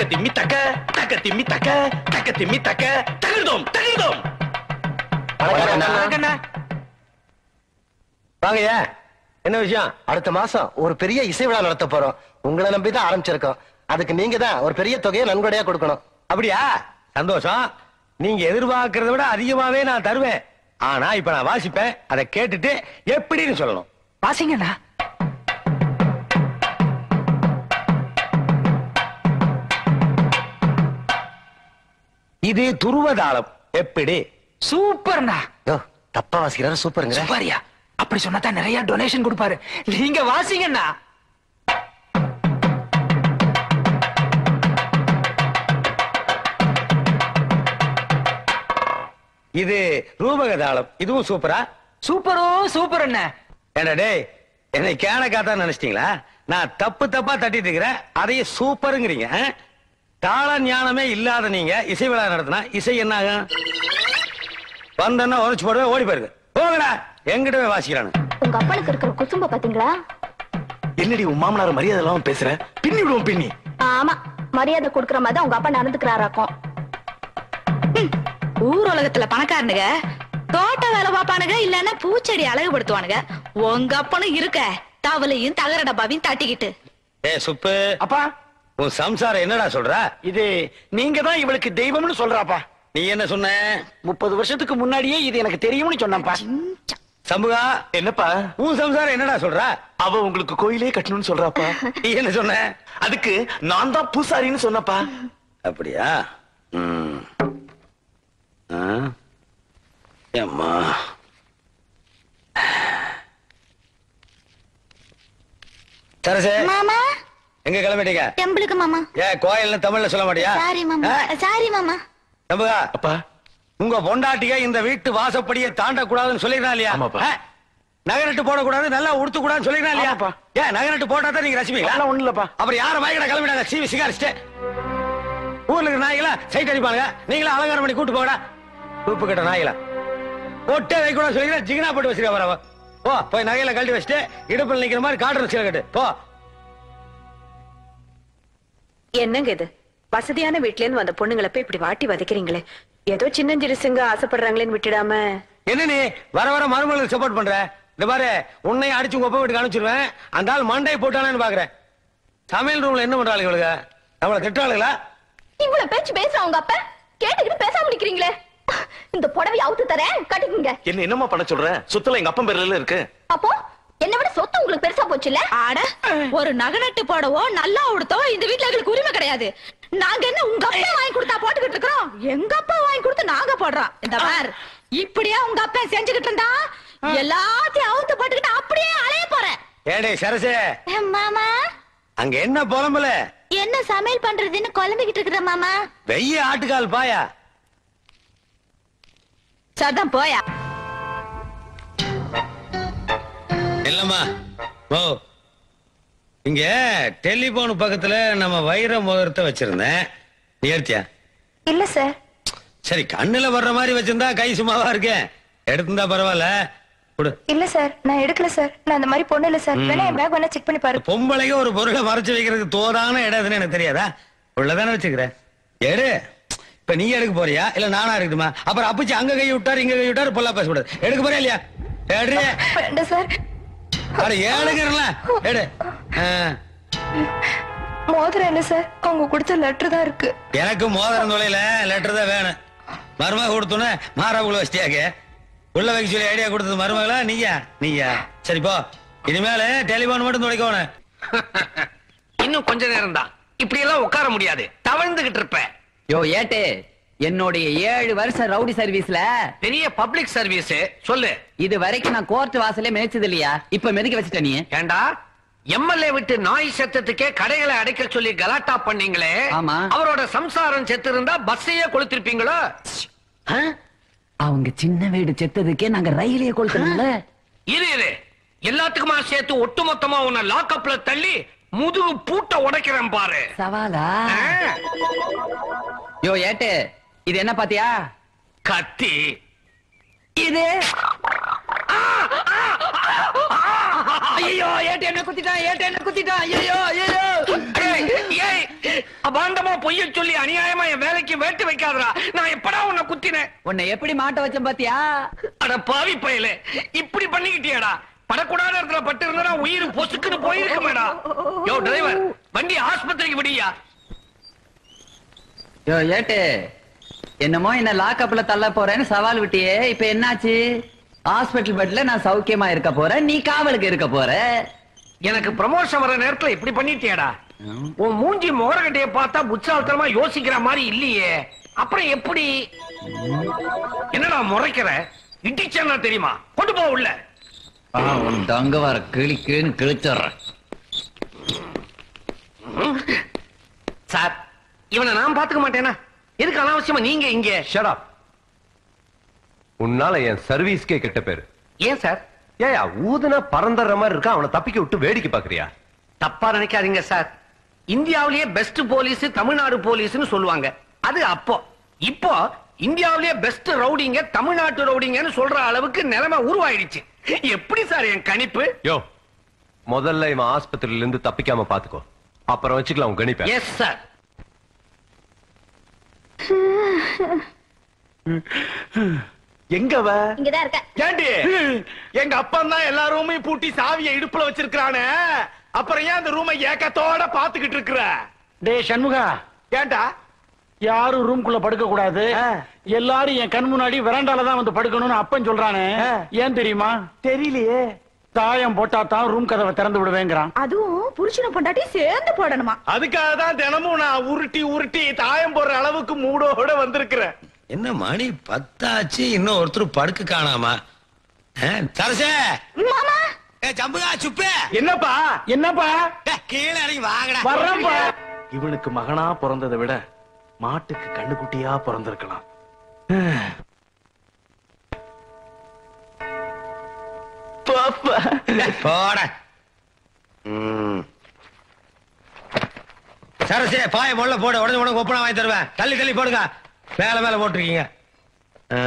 திம்மி தக்க தக்க திம்மி தக்க தக்க திம்மி தக்க தகிர்தோம் தகிர்தோம் வணக்கண்ணா. வாங்கய்யா என்ன விஷயம் அடுத்த மாசம் ஒரு பெரிய இசை விழா நடத்த போறோம் உங்களை நம்பி தான் ஆரம்பிச்சிருக்கோம் அதுக்கு நீங்க தான் ஒரு பெரிய தொகையை நன்கொடையா கொடுக்கணும் அப்படியா சந்தோஷம் நீங்க எதிர்பார்க்கறத விட அதிகமாவே நான் தருவேன் ஆனா இப்ப நான் வாசிப்பேன் அதை கேட்டுட்டு எப்படின்னு சொல்லணும் வாசிங்கண்ணா இது துருவதாளம் எப்படி சூப்பர்ண்ணா யோ தப்பா வாசிக்கிறாரு சூப்பருங்கிற சூப்பரியா அப்படி சொன்னாதான் நிறைய டொனேஷன் கொடுப்பாரு நீங்க வாசிங்கண்ணா இது ரூபக தாளம் இதுவும் சூப்பரா சூப்பரோ சூப்பர் அண்ணா ஏண்டா டேய் என்னை கேன காத்தா நினைச்சிட்டீங்களா நான் தப்பு தப்பா தட்டிட்டு இருக்கிறேன் அதையே சூப்பருங்கிறீங்க ஆ? தாள ஞானமே இல்லாத நீங்க இசை விழா நடத்தினா இசை என்ன ஆகும் வந்தன்னா உரைச்சு போடுவேன் ஓடி போயிருது போங்கடா எங்கிட்ட போய் வாசிக்கிறானு உங்க அப்பனுக்கு இருக்கிற குசும்ப பாத்தீங்களா என்னடி உன் மாமனார் மரியாதை இல்லாம பேசுற பின்னி விடுவோம் பின்னி ஆமா மரியாதை கொடுக்கற மாதிரி தான் உங்க அப்பா நடந்துக்கிறாராக்கும் ஊர் உலகத்துல பணக்காரனுங்க தோட்ட வேலை பாப்பானுங்க இல்லன்னா பூச்செடி அழகுபடுத்துவானுங்க உங்க அப்பனும் இருக்க தவளையும் தகர டப்பாவையும் தட்டிக்கிட்டு ஏ சுப்பு அப்பா உன் சம்சாரம் என்னடா சொல்ற இது நீங்க தான் இவளுக்கு தெய்வம்னு சொல்றாப்பா நீ என்ன சொன்ன முப்பது வருஷத்துக்கு முன்னாடியே இது எனக்கு தெரியும்னு சொன்னாப்பா சம்புகா என்னப்பா உன் சம்சாரம் என்னடா சொல்ற அவ உங்களுக்கு கோயிலே கட்டணும்னு சொல்றாப்பா நீ என்ன சொன்ன அதுக்கு நான் தான் பூசாரின்னு சொன்னப்பா அப்படியா ம். ஆ? ஏம்மா சரசே மாமா எங்க கிளம்பிட்டீங்க டெம்பிளுக்கு மாமா ஏ கோயில்னு தமிழ்ல சொல்ல மாட்டியா சாரி மாமா ஆ? சாரி மாமா சம்புகா அப்பா உங்க பொண்டாட்டிய இந்த வீட்டு வாசப்படியை தாண்டக்கூடாதுன்னு சொல்லிருந்தா இல்லையா ஆமாப்பா. ஆ? நகரட்டு போடக்கூடாது நல்லா உடுத்து கூடாதுன்னு சொல்லிருந்தா இல்லையா ஆமாப்பா. ஏன் நகரட்டு போட்டா தான் நீங்க ரசிப்பீங்களா அதெல்லாம் ஒண்ணும் இல்லப்பா அப்புறம் யார வாய்க்கட கிளம்பிட்டாங்க சீவி சிகாரிச்சுட்டு ஊர்ல இருக்கிற நாய்களா சைட் அடிப்பாங்க நீங்களா அலங்காரம் பண்ணி கூட்டு போகடா உப்பு கட்ட நாய்களா பொட்டே வைக்கூடாது சொல்லிக்கிறேன் ஜிகினா போட்டு வச்சிருக்க வரவ போ போய் நகையில கழட்டி வச்சுட்டு இடுப்பில் நிக்கிற மாதிரி காட்டுற சீலை கட்டு போ என்னங்க இது வசதியான வீட்ல இருந்து வந்த பொண்ணுங்களை போய் இப்படி வாட்டி வதைக்கிறீங்களே ஏதோ சின்னஞ்சிறுசுங்க ஆசைப்படுறாங்களேன்னு விட்டுடாம என்ன நீ வர வர மருமகளுக்கு சப்போர்ட் பண்ற இந்த பாரு உன்னை அடிச்சு உங்க அப்பா வீட்டுக்கு அனுப்பிச்சிருவேன் அந்த ஆள் மண்டையை போட்டானேன்னு பாக்குறேன் சமையல் ரூம்ல என்ன பண்றாங்க இவளுங்க நம்மள திட்டாளுங்களா இவ்வளவு பேச்சு பேசுற உங்க அப்பா கேட்டுக்கிட்டு பேசாம நிக்கிறீங்களே இந்த புடவை அவுத்து தரேன் கட்டிக்குங்க என்ன என்னம்மா பண்ண சொல்ற சுத்தல எங்க அப்பன் பேர்ல இருக்கு அப்போ என்ன விட சொத்து உங்களுக்கு பெருசா போச்சுல்ல ஆட ஒரு நகநட்டு போடவோ நல்லா உடுத்தவோ இந்த வீட்ல எங்களுக்கு உரிமை கிடையாது நாங்க என்ன உங்க அப்பா வாங்கி கொடுத்தா போட்டுக்கிட்டு இருக்கிறோம் எங்க அப்பா வாங்கி கொடுத்து நாங்க போடுறோம் இந்த பார் இப்படியே உங்க அப்பா செஞ்சுக்கிட்டு இருந்தா எல்லாத்தையும் அவுத்து போட்டுக்கிட்டு அப்படியே அலைய போறேன் ஏடே சரசே மாமா அங்க என்ன புலம்பல என்ன சமையல் பண்றதுன்னு குழம்பிக்கிட்டு இருக்கிற மாமா வெய்ய ஆட்டுக்கால் பாயா சதான் போயா இல்லம்மா ஓ இங்க டெலிபோன் பக்கத்துல நம்ம வைர மோதிரத்தை வச்சிருந்தேன் நீ எடுத்தியா இல்ல சார் சரி கண்ணுல வர்ற மாதிரி வச்சிருந்தா கை சும்மாவா இருக்கேன் எடுத்திருந்தா பரவாயில்ல கொடு இல்ல சார் நான் எடுக்கல சார் நான் அந்த மாதிரி பொண்ணு இல்ல சார் வேணா என் பேக் வேணா செக் பண்ணி பாருங்க பொம்பளைக்கு ஒரு பொருளை மறைச்சு வைக்கிறதுக்கு தோதான இடம் எதுன்னு எனக்கு தெரியாதா உள்ளதானே வச்சுக்கிறேன் எடு இப்ப நீ எடுக்க போறியா இல்ல நானா இருக்குமா அப்புறம் அப்பச்சி அங்க கை விட்டாரு இங்க கை விட்டாரு பொல்லா பேசக்கூடாது எடுக்க போறியா இல்லையா எடு வேண்டாம் சார் அட ஏழுங்கிறல எடு ஆ. மோதிரம் என்ன சார் அவங்க கொடுத்த லெட்டர் தான் இருக்கு எனக்கு மோதிரம் தொலைல லெட்டர் தான் வேணும் மருமக கொடுத்தோன்னே மாறாவுக்குள்ள வச்சிட்டியாக்க உள்ள வைக்க சொல்லி ஐடியா கொடுத்தது மருமகளா நீயா நீயா சரி போ இனிமேல டெலிபோன் மட்டும் துடைக்கணும் இன்னும் கொஞ்ச நேரம் தான் இப்படி எல்லாம் உட்கார முடியாது தவழ்ந்துகிட்டு இருப்ப யோ ஏட்டு என்னுடைய ஏழு வருஷம் ரவுடி சர்வீஸ்ல பெரிய பப்ளிக் சர்வீஸ் சொல்லு இது வரைக்கும் நான் கோர்ட் வாசலே மிதிச்சது இல்லையா இப்ப மிதிக்க வச்சுட்ட நீ ஏண்டா எம்எல்ஏ விட்டு நாய் செத்ததுக்கே கடைகளை அடைக்க சொல்லி கலாட்டா பண்ணீங்களே ஆமா. அவரோட சம்சாரம் செத்து இருந்தா பஸ்ஸையே கொளுத்திருப்பீங்களோ ஆ? அவங்க சின்ன வீடு செத்ததுக்கே நாங்க ரயிலே கொளுத்தணும்ல இரு இரு எல்லாத்துக்குமா சேர்த்து ஒட்டுமொத்தமா உன்னை லாக்அப்ல தள்ளி முதுகு பூட்ட உடைக்கிறேன் பாரு சவாலா ஆ? யோ ஏட்டு இது என்ன பாத்தியா கத்தி இது ஐயோ ஏட்டு என்ன குத்திட்டான் ஏட்டு என்ன குத்திட்டான் ஐயோ ஐயோ ஏய், ஏய், அபாண்டமா பொய்ய சொல்லி அநியாயமா என் வேலைக்கு வேட்டு வைக்காதடா நான் எப்படா உன்னை குத்தினேன் உன்னை எப்படி மாட்ட வச்சேன் பாத்தியா அட பாவி பயலே இப்படி பண்ணிக்கிட்டியாடா படக்கூடாத இடத்துல பட்டு இருந்தா உயிர் பொசுக்குன்னு போயிருக்குமேடா யோ டிரைவர் வண்டி ஆஸ்பத்திரிக்கு விடியா யோ ஏட்டு என்னமோ என்ன லாக்அப்ல தள்ள போறேன்னு சவால் விட்டியே இப்ப என்னாச்சு ஹாஸ்பிடல் பெட்ல நான் சௌக்கியமா இருக்க போறேன் நீ காவலுக்கு இருக்க போற எனக்கு ப்ரமோஷன் வர நேரத்துல இப்படி பண்ணிட்டியாடா உன் மூஞ்சி முகரகட்டைய பார்த்தா புச்சாலத்தனமா யோசிக்கிற மாதிரி இல்லையே அப்புறம் எப்படி என்னடா முறைக்கிற இட்டிச்சா தெரியுமா கொண்டு போ உள்ள ஆ, உன் தங்க வர கிளி கிளின்னு கிழிச்சிடுறேன் சார் இவனை நான் பாத்துக்க மாட்டேனா எதுக்கு அனாவசியமா நீங்க இங்க ஷட் அப் உன்னால என் சர்வீஸ்க்கே கெட்ட பேரு ஏன் சார் ஏயா ஊதுனா பறந்துற மாதிரி இருக்கா அவனை தப்பிக்க விட்டு வேடிக்கை பாக்குறியா தப்பா நினைக்காதீங்க சார் இந்தியாவிலேயே பெஸ்ட் போலீஸ் தமிழ்நாடு போலீஸ்னு சொல்லுவாங்க அது அப்போ இப்போ இந்தியாவிலேயே பெஸ்ட் ரவுடிங்க தமிழ்நாட்டு ரவுடிங்கன்னு சொல்ற அளவுக்கு நிலைமை உருவாயிடுச்சு எப்படி சார் என் கணிப்பு யோ முதல்ல இவன் ஆஸ்பத்திரியில இருந்து தப்பிக்காம பாத்துக்கோ அப்புறம் வச்சுக்கலாம் உன் கணிப்பை எஸ் சார் எங்கவ இங்கதான் இருக்க ஏண்டி எங்க அப்பா தான் எல்லா ரூமையும் பூட்டி சாவியை இடுப்புல வச்சிருக்கானே அப்புறம் ஏன் அந்த ரூமை ஏக்கத்தோட பாத்துக்கிட்டு இருக்கிற டேய் சண்முகா ஏன்டா யாரும் ரூம்குள்ள படுக்க கூடாது ஆ. எல்லாரும் என் கண் முன்னாடி வெராண்டால தான் வந்து படுக்கணும்னு அப்பன் சொல்றானே ஆ. ஏன் தெரியுமா தெரியலையே தாயம் போட்டா தான் ரூம் கதவை திறந்து விடுவேங்கிறான் அதுவும் புருஷனை பொண்டாட்டி சேர்ந்து போடணுமா அதுக்காக தான் தினமும் நான் உருட்டி உருட்டி தாயம் போடுற அளவுக்கு மூடோட வந்திருக்கிறேன் என்ன மணி பத்தாச்சு இன்னும் ஒருத்தர் படுக்க காணாமா சரசே மாமா ஏ சம்புகா சுப்பே என்னப்பா என்னப்பா டேய், கீழே இறங்கி வாங்கடா வர்றேன்ப்பா. இவனுக்கு மகனா பிறந்ததை விட மாட்டுக்கு கண்ணுக்குட்டியா பிறந்திருக்கலாம் போட சரசே பாய முள்ள போடு உடனே உனக்கு ஒப்பனா வாங்கி தருவேன் தள்ளி தள்ளி போடுங்க மேல மேல போட்டிருக்கீங்க ஆ.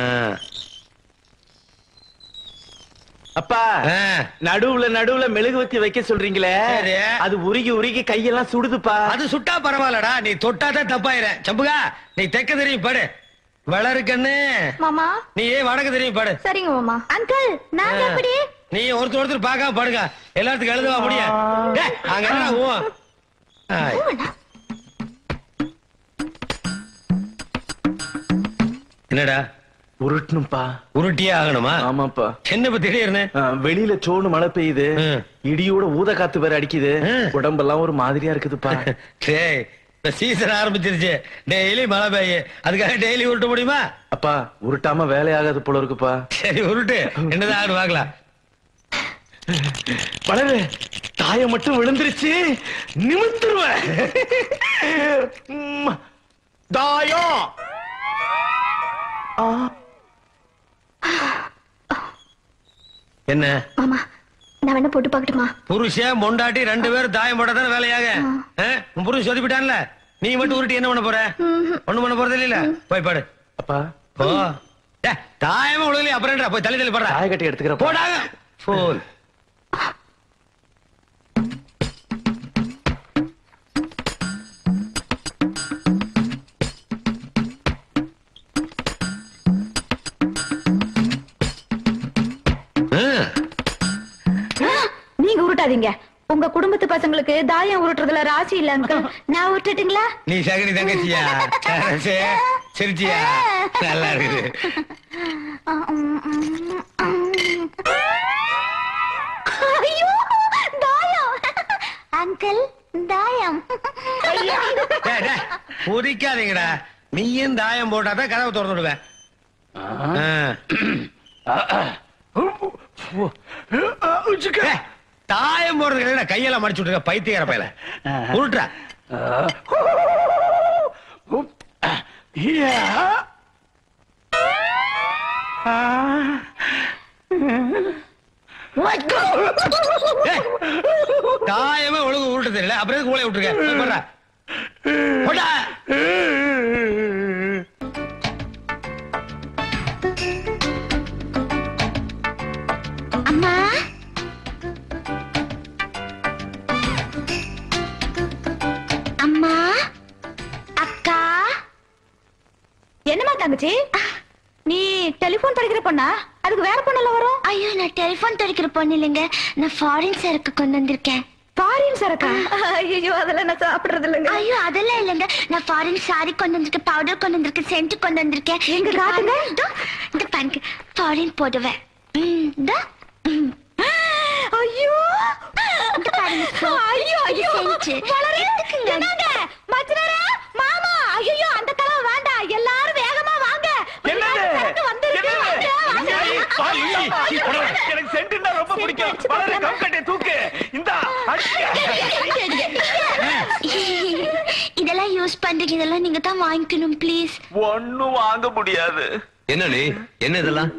அப்பா ஆ. நடுவுல நடுவுல மெழுகுவத்தி வைக்க சொல்றீங்களே சரி. அது உருகி உருகி கையெல்லாம் சுடுதுப்பா அது சுட்டா பரவாயில்லடா நீ தொட்டாதான் தப்பாயிர சம்புகா நீ தெக்க தெரியும் படு வளரு கண்ணு மாமா நீ வடக்கு தெரியும் படு சரிங்க மாமா அங்கிள் நாங்க எப்படி நீ ஒருத்தர் ஒருத்தர் பார்க்காம படுங்க எல்லாத்துக்கும் எழுதுவா முடிய அங்க என்னடா ஊ ஆய். என்னடா உருட்டணும்பா உருட்டியே ஆகணுமா ஆமாப்பா என்ன இப்ப திடீர்னு ஆ, வெளியில சோனு மழை பெய்யுது ம். இடியோட ஊத காத்து வேற அடிக்குது ம். உடம்பெல்லாம் ஒரு மாதிரியா இருக்குதுப்பா டேய் இப்ப சீசன் ஆரம்பிச்சிருச்சு டெய்லி மழை பெய்யு அதுக்காக டெய்லி உருட்ட முடியுமா அப்பா உருட்டாம வேலையாகாது போல இருக்குப்பா சரி உருட்டு என்னதான் ஆடு பார்க்கலாம் வளரு தாயம் மட்டும் விழுந்துருச்சு நிமித்துருவேன் ம், தாயம் ஆ, என்ன மாமா நான் வேணா போட்டு பாக்கட்டுமா புருஷன் பொண்டாட்டி ரெண்டு பேரும் தாயம் போட்டா தானே வேலையாக ஆ? உன் புருஷன் சொதிப்பிட்டான்ல நீ மட்டும் உருட்டி என்ன பண்ண போற ஒண்ணும் பண்ண போறது இல்ல போய் பாடு அப்பா போ டேய், தாயமா உழுகலையே அப்புறம் என்னடா? போய் தள்ளி தள்ளி போடுற தாய கட்டி எடுத்துக்கிறப்ப போடாங்க போல் நீங்க உருட்டாதீங்க உங்க குடும்பத்து பசங்களுக்கு தாயம் உருட்டுறதுல ராசி இல்ல அங்கிள் நான் உருட்டுட்டுங்களா நீ சகடி தங்கச்சியா சரி, சிரிச்சியா நல்லா இருக்குது ஐயோ தாயம் அங்கிள் தாயம் டேய், டேய், பொறிக்காதீங்கடா நீயும் தாயம் போட்டாதான் கதவை திறந்து விடுவேன் ஆ. டேய், தாயம் போடுறது இல்ல கையெல்லாம் மடிச்சு விட்டுருக்க பைத்தியக்கார பையல உருட்டுறா டேய், தாயமே ஒழுங்கு உருட்டு தெரியல அப்புறம் எதுக்கு ஊழைய விட்டுருக்க போய் போடுறா. போடா. அம்மா டெலிபோன் படிக்கிற பொண்ணா அதுக்கு வேற பொண்ணெல்லாம் வரும் ஐயோ நான் டெலிபோன் துடைக்கிற பொண்ணு இல்லைங்க நான் ஃபாரின் சரக்கு கொண்டு வந்திருக்கேன் பாரின் சரக்கா ஐயோ அதெல்லாம் நான் சாப்பிடுறது இல்லைங்க ஐயோ அதெல்லாம் இல்லைங்க நான் ஃபாரின் சாரி கொண்டு வந்திருக்கேன் பவுடர் கொண்டு வந்திருக்கேன் சென்ட் கொண்டு வந்திருக்கேன் எங்க இங்க காட்டுங்க. பாருங்க. இதோ, இந்த பாருங்க ஃபாரின் போடுவேன் ம், இதோ. ம். ஐயோ இந்த பாருங்க soap. ஐயோ இது ஐயோ scent. வளரு. எடுத்துக்கங்க. என்னங்க மச்சினரே மாமா ஐயோ அந்த கலவை வேண்டாம் எல்லாரும் வேகமா வாங்க என்னது சரக்கு வந்திருக்கு. என்னது? வாங்க, வாங்க. இங்க பாரு, இ, இ, புடவை. எனக்கு சென்ட்டுன்னா ரொம்ப பிடிக்கும் வச்சு வளரு பார்க்கலாமா? கம்கட்டை தூக்கு இந்தா இதெல்லாம் யூஸ் பண்றீங்க இதெல்லாம் நீங்க தான் வாங்கிக்கணும் ப்ளீஸ் ஒண்ணும் வாங்க முடியாது என்ன நீ என்ன இதெல்லாம்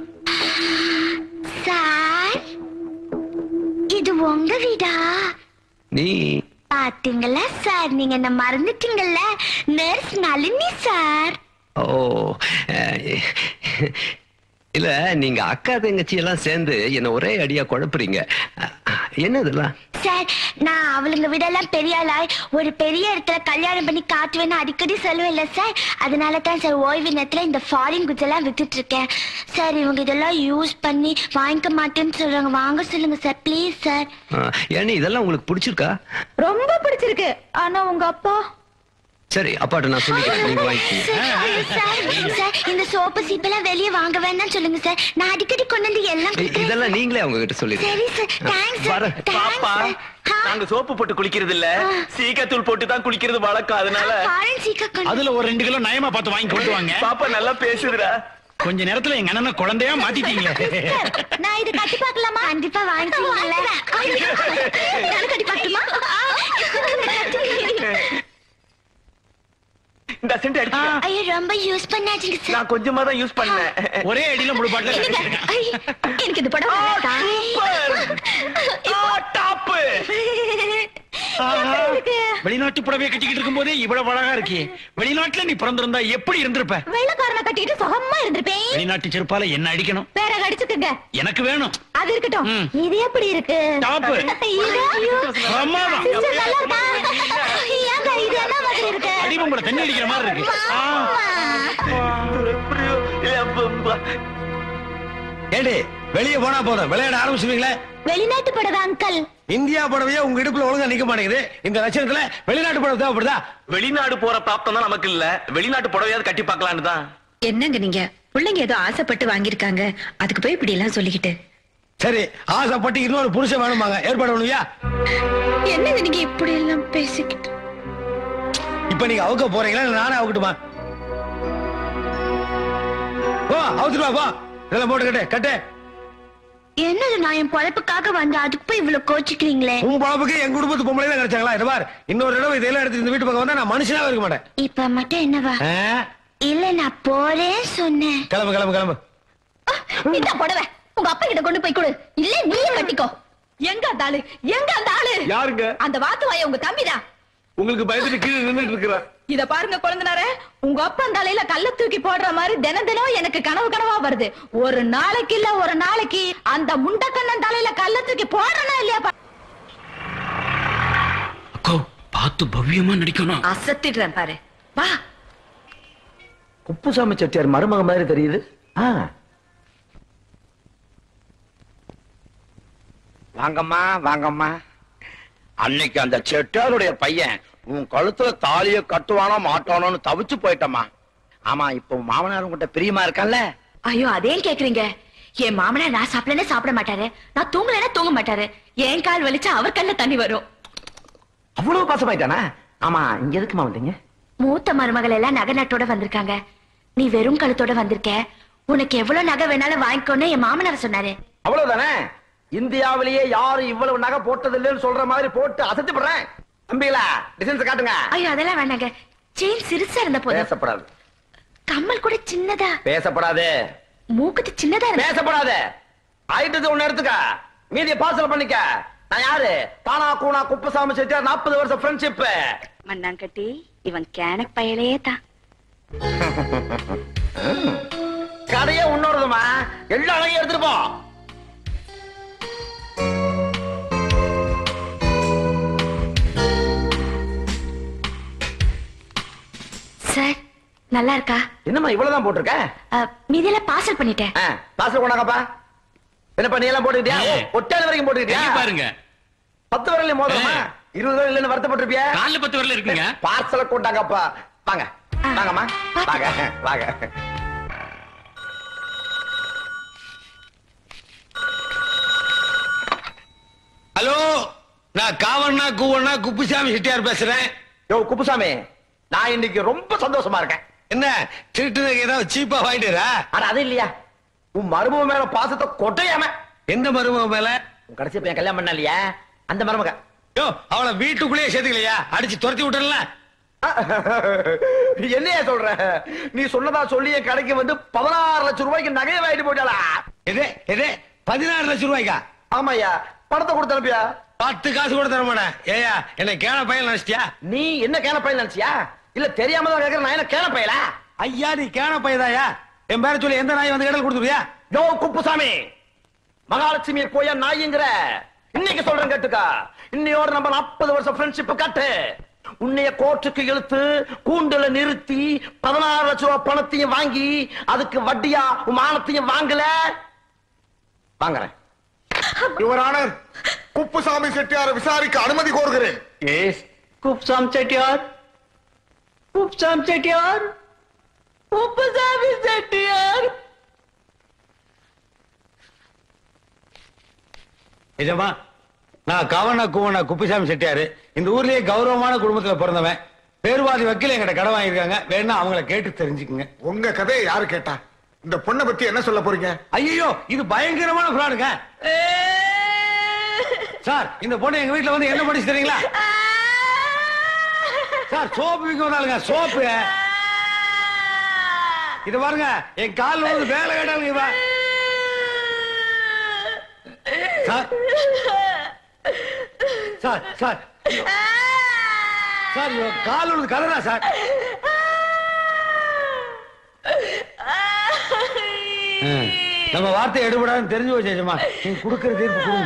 சார் இது உங்க வீடா நீ பாத்தீங்களா சார் நீங்க என்ன மறந்துட்டீங்கல்ல நர்ஸ் நளினி சார் ஓ அஹ், இல்ல நீங்க அக்கா தங்கச்சி எல்லாம் சேர்ந்து என்ன ஒரே அடியா குழப்புறீங்க அஹ், என்ன இதெல்லாம் சார் நான் அவளுங்க விடலாம் பெரிய ஆளாய் ஒரு பெரிய இடத்துல கல்யாணம் பண்ணி காட்டுவேன்னு அடிக்கடி சொல்லுவேன்ல சார் அதனால தான் சார் ஓய்வு நேரத்துல இந்த ஃபாரின் குட்ஸ் எல்லாம் வித்துட்டு இருக்கேன் சார் இவங்க இதெல்லாம் யூஸ் பண்ணி வாங்கிக்க மாட்டேன்னு சொல்றாங்க வாங்க சொல்லுங்க சார் ப்ளீஸ் சார் அஹ், ஏன்னு இதெல்லாம் உங்களுக்கு பிடிச்சிருக்கா ரொம்ப பிடிச்சிருக்கு ஆனா உங்க அப்பா சரி அப்பாட்ட நான் சொல்லிக்கிறேன் நீங்க வாங்கிக்கோங்க சார், சார், சார் இந்த சோப்பு சீப்பெல்லாம் வெளியே வாங்க வேண்டாம்னு சொல்லுங்க சார் நான் அடிக்கடி கொண்டு வந்து எல்லாம் இ- கொடுக்குறேன். இதெல்லாம் நீங்களே அவங்க கிட்ட சரி சொல்லிடுங்க சார் தேங்க்ஸ் சார் வரேன். பாப்பா தேங்க்ஸ் நாங்க சோப்பு போட்டு குளிக்கிறது இல்ல சீக்கத்தூள் போட்டு தான் குளிக்கிறது வழக்கம் அதனால ஃபாரின் சீக்கா கொண்டு அதுல ஒரு ரெண்டு கிலோ நயமா பார்த்து வாங்கி கொண்டு வாங்க பாப்பா நல்லா பேசுதுடா கொஞ்ச நேரத்துல எங்க அண்ணனை குழந்தையா மாத்திட்டீங்களே நான் இது கட்டி பார்க்கலாமா கண்டிப்பா வாங்கிக்கீங்கல்ல நான் கட்டி பார்க்கணுமா இந்த சென்ட் அடிச்சு ஐயோ ரொம்ப யூஸ் பண்ணாதீங்க சார் நான் கொஞ்சமா தான் யூஸ் பண்ணேன் ஒரே அடியில முழு பாட்டில ஐ, எனக்கு இந்த படம் வேண்டாம். டாப்பு வெளிநாட்டு புடவைய கட்டிக்கிட்டு இருக்கும் போதே இவ்வளவு அழகா இருக்கே வெளிநாட்டுல நீ பிறந்திருந்தா எப்படி இருந்திருப்ப வெள்ளக்காரனை கட்டிட்டு சுகமா இருந்திருப்பேன் வெளிநாட்டு செருப்பால என்ன அடிக்கணும் வேற கடிச்சுக்குங்க எனக்கு வேணும் அது இருக்கட்டும் ம். இது எப்படி இருக்கு டாப்பு. இது ஐயோ. பிரமாதம். சிஸ்டர், நல்லா இருக்கா? ஏங்க, இது என்ன மாதிரி இருக்கு அடிபம்புல தண்ணி அடிக்கிற மாதிரி இருக்கு ஆ. ஏடி வெளிய போனா போதும் விளையாட ஆரம்பிச்சுவீங்களே வெளிநாட்டு படம் அங்கிள் இந்தியா புடவையே உங்க இடுப்புல ஒழுங்கா நிக்க மாட்டேங்குது இந்த லட்சணத்துல வெளிநாட்டு புடவை தேவைப்படுதா வெளிநாடு போற பிராப்தம் தான் நமக்கு இல்ல வெளிநாட்டு புடவையாவது கட்டி பார்க்கலான்னு தான் என்னங்க நீங்க பிள்ளைங்க ஏதோ ஆசைப்பட்டு வாங்கியிருக்காங்க அதுக்கு போய் இப்படி எல்லாம் சொல்லிக்கிட்டு சரி ஆசைப்பட்டு இன்னொரு புருஷன் வேணுமாங்க ஏற்பாடு பண்ணுவியா என்னங்க நீங்க இப்படி எல்லாம் பேசிக்கிட்டு இப்ப நீங்க அவுக்க போறீங்களா இல்ல நானே அவுக்கட்டுமா போ அவுத்துட்டு வா போ இதெல்லாம் போட்டு கட்டு கட்டு என்னது நான் என் பொழப்புக்காக வந்து அதுக்கு போய் இவ்வளவு கோச்சிக்கிறீங்களே உன் பொழப்புக்கு எங்க குடும்பத்து பொம்பளை தான் கிடைச்சாங்களா இது பார் இன்னொரு தடவை இதெல்லாம் எடுத்து இந்த வீட்டு பக்கம் வந்தா நான் மனுஷனாவே இருக்க மாட்டேன் இப்ப மட்டும் என்னவா ஆ? இல்ல நான் போறேன் சொன்னேன் கிளம்பு கிளம்பு கிளம்பு இந்த புடவை உங்க அப்பா கிட்ட கொண்டு போய் கொடு இல்ல நீயே கட்டிக்கோ எங்க அந்த ஆளு எங்க அந்த ஆளு யாருங்க அந்த வாத்து வாய உங்க தம்பிதான் உங்களுக்கு பயந்துட்டு கீழே நின்னுட்டு இருக்கிறேன் இத பாருங்க குழந்தைனாரே உங்க அப்பா தலையில கல்ல தூக்கி போடுற மாதிரி தினம் தினம் எனக்கு கனவு கனவா வருது ஒரு நாளைக்கு இல்ல ஒரு நாளைக்கு அந்த முண்டக்கண்ணன் தலையில கல்ல தூக்கி போடுறனா இல்லையா பா- அக்கோ பார்த்து பவ்யமா நடிக்கணும் அசத்திடுறேன் பாரு வா குப்புசாமி செட்டியார் மருமக மாதிரி தெரியுது ஆ வாங்கம்மா வாங்கம்மா அன்னைக்கு அந்த செட்டியாருடைய பையன் உன் கழுத்துல தாலிய கட்டுவானோ மாட்டானோன்னு தவிச்சு போயிட்டம்மா ஆமா இப்போ உன் மாமனார் உன்கிட்ட பிரியமா இருக்கான்ல ஐயோ அதையும் கேக்குறீங்க என் மாமனார் நான் சாப்பிடலன்னா சாப்பிட மாட்டாரு நான் தூங்கலன்னா தூங்க மாட்டாரு என் கால் வலிச்சா அவர் கண்ணுல தண்ணி வரும் அவ்வளவு பாசமாயிட்டானா ஆமா இங்க எதுக்குமா வந்தீங்க மூத்த மருமகள் எல்லாம் நகை நட்டோட வந்திருக்காங்க நீ வெறும் கழுத்தோட வந்திருக்க உனக்கு எவ்வளவு நகை வேணாலும் வாங்கிக்கோன்னு என் மாமனார் சொன்னாரு அவ்வளவுதானே இந்தியாவிலேயே யாரும் இவ்வளவு நகை போட்டது இல்லைன்னு சொல்ற மாதிரி போட்டு அசத்தி படுறேன் தம்பிகளா டிசைன்ஸ் காட்டுங்க ஐயோ அதெல்லாம் வேணாங்க செயின் சிறுசா இருந்த போதும் பேசப்படாது கம்மல் கூட சின்னதா பேசப்படாது மூக்குத்தி சின்னதா இருந்தா பேசப்படாது ஆயிட்டது ஒண்ணு எடுத்துக்க மீதிய பார்சல் பண்ணிக்க நான் யாரு தானா கூனா குப்பசாமி செட்டியார் நாற்பது வருஷம் ஃப்ரெண்ட்ஷிப் மண்ணாங்கட்டி இவன் கேனக் பயலே தான் கடையே உன்னோடதுமா எல்லா அழகையும் எடுத்துட்டு போ சார் நல்லா இருக்கா என்னம்மா இவ்வளவுதான் போட்டிருக்க அஹ், மீதியெல்லாம் பார்சல் பண்ணிட்டேன் பாசல் கொண்டாங்கப்பா என்னப்பா நீ எல்லாம் போட்டுக்கிட்டியா ஓ, ஒட்டாத வரைக்கும் போட்டுக்கிட்டியா எங்க பாருங்க பத்து வரலையும் மோதிரமா இருபது வரல இல்லைன்னு வருத்தப்பட்டிருப்பியா கால்ல பத்து வரல இருக்குங்க பார்சல கொண்டாங்கப்பா வாங்க வாங்கம்மா வாங்க வாங்க ஹலோ நான் காவண்ணா கூவண்ணா குப்புசாமி செட்டியார் பேசுறேன் யோ குப்புசாமி நான் இன்னைக்கு ரொம்ப சந்தோஷமா இருக்கேன் என்ன திருட்டு நகை ஏதாவது சீப்பா வாங்கிட்டுறா ஆனா அது இல்லையா உன் மருமக மேல பாசத்தை கொட்டையாம எந்த மருமக மேல உன் கடைசி பையன் கல்யாணம் பண்ண இல்லையா அந்த மருமக யோ அவளை வீட்டுக்குள்ளேயே சேர்த்துக்கலையா அடிச்சு துரத்தி விட்டுறல என்னையா சொல்ற நீ சொன்னதா சொல்லி என் கடைக்கு வந்து பதினாறு லட்சம் ரூபாய்க்கு நகையை வாங்கிட்டு போயிட்டாளா எது எது பதினாறு லட்சம் ரூபாய்க்கா ஆமாய்யா பணத்தை கொடுத்து அனுப்பியா பத்து காசு கூட தர மாட்டேன் ஏயா என்னை கேன பையன் நினைச்சிட்டியா நீ என்ன கேன பையன் நினைச்சியா இல்ல தெரியாம தான் கேக்குற நான் என்ன கேன பையலா ஐயா நீ கேன பையதாயா என் பேர சொல்லி எந்த நாய் வந்து கடல் கொடுத்துருவியா யோ குப்புசாமி மகாலட்சுமி போய நாய்ங்கிற இன்னைக்கு சொல்றேன் கேட்டுக்கா இன்னையோட நம்ம நாற்பது வருஷம் ஃப்ரெண்ட்ஷிப் கட்டு உன்னைய கோர்ட்டுக்கு இழுத்து கூண்டுல நிறுத்தி பதினாறு லட்சம் ரூபாய் பணத்தையும் வாங்கி அதுக்கு வட்டியா உன் மானத்தையும் வாங்கல வாங்குறேன் யுவரான குப்புசாமி செட்டியாரை விசாரிக்க அனுமதி கோருகிறேன் எஸ் குப்சாம் செட்டியார் குப்சாம் செட்டியார் குப்புசாமி செட்டியார் நிஜமா நான் கவன கூவன குப்பிசாமி செட்டியாரு இந்த ஊர்லயே கௌரவமான குடும்பத்துல பிறந்தவன் பேருவாதி வக்கீல் எங்கிட்ட கடை வாங்கியிருக்காங்க வேணா அவங்கள கேட்டு தெரிஞ்சுக்குங்க உங்க கதையை யாரு கேட்டா இந்த பொண்ணை பத்தி என்ன சொல்ல போறீங்க ஐயோ இது பயங்கரமான ஃப்ராடுங்க சார் இந்த பொண்ணு எங்க வீட்டுல வந்து என்ன படிச்சு தெரியுங்களா சார் சோப்பு விற்க வந்தாலுங்க சோப்பு இது பாருங்க என் கால் வந்து வேலை கேட்டாலுங்க இவ சார் சார் சார் சார் இவன் கால் விழுந்து கதறா சார் நம்ம வார்த்தை எடுபடாதுன்னு தெரிஞ்சு வச்சேஜமா நீங்க கொடுக்கிற தீர்ப்பு கொடுங்க